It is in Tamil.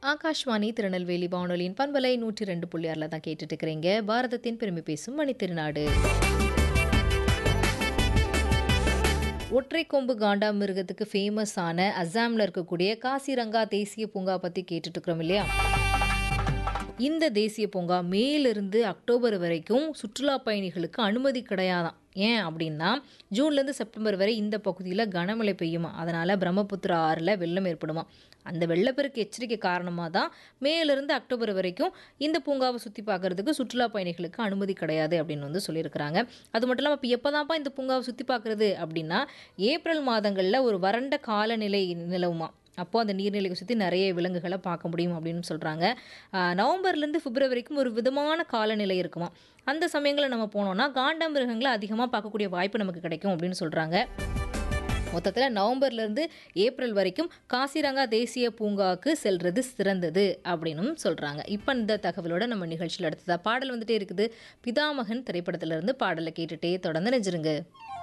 ஆகாஷ்வாணி திருநெல்வேலி வானொலியின் பண்பலை நூற்றி ரெண்டு புள்ளி ஆறில் தான் கேட்டுட்டு இருக்கிறீங்க பாரதத்தின் பெருமை பேசும் மணித்திருநாடு ஒற்றை கொம்பு காண்டாமிருகத்துக்கு ஃபேமஸான அசாமில் இருக்கக்கூடிய காசிரங்கா தேசிய பூங்கா பற்றி கேட்டுட்டு இருக்கிறோம் இல்லையா இந்த தேசிய பூங்கா மேலிருந்து அக்டோபர் வரைக்கும் சுற்றுலா பயணிகளுக்கு அனுமதி கிடையாதாம் ஏன் அப்படின்னா ஜூன்லேருந்து செப்டம்பர் வரை இந்த பகுதியில் கனமழை பெய்யுமா அதனால் பிரம்மபுத்திரா ஆறில் வெள்ளம் ஏற்படுமா அந்த வெள்ளப்பெருக்கு எச்சரிக்கை காரணமாக தான் மேலிருந்து அக்டோபர் வரைக்கும் இந்த பூங்காவை சுற்றி பார்க்குறதுக்கு சுற்றுலா பயணிகளுக்கு அனுமதி கிடையாது அப்படின்னு வந்து சொல்லியிருக்கிறாங்க அது மட்டும் இல்லாமல் இப்போ எப்போ தான்ப்பா இந்த பூங்காவை சுற்றி பார்க்குறது அப்படின்னா ஏப்ரல் மாதங்களில் ஒரு வறண்ட காலநிலை நிலவுமா அப்போது அந்த நீர்நிலையை சுற்றி நிறைய விலங்குகளை பார்க்க முடியும் அப்படின்னு சொல்கிறாங்க நவம்பர்லேருந்து பிப்ரவரி வரைக்கும் ஒரு விதமான காலநிலை இருக்குமா அந்த சமயங்களில் நம்ம போனோம்னா காண்டாமிருகங்களை அதிகமாக பார்க்கக்கூடிய வாய்ப்பு நமக்கு கிடைக்கும் அப்படின்னு சொல்கிறாங்க மொத்தத்தில் நவம்பர்லேருந்து ஏப்ரல் வரைக்கும் காசிரங்கா தேசிய பூங்காவுக்கு செல்றது சிறந்தது அப்படின்னும் சொல்கிறாங்க இப்போ இந்த தகவலோட நம்ம நிகழ்ச்சியில் அடுத்ததாக பாடல் வந்துட்டே இருக்குது பிதாமகன் திரைப்படத்திலிருந்து பாடலை கேட்டுட்டே தொடர்ந்து நெஞ்சிருங்க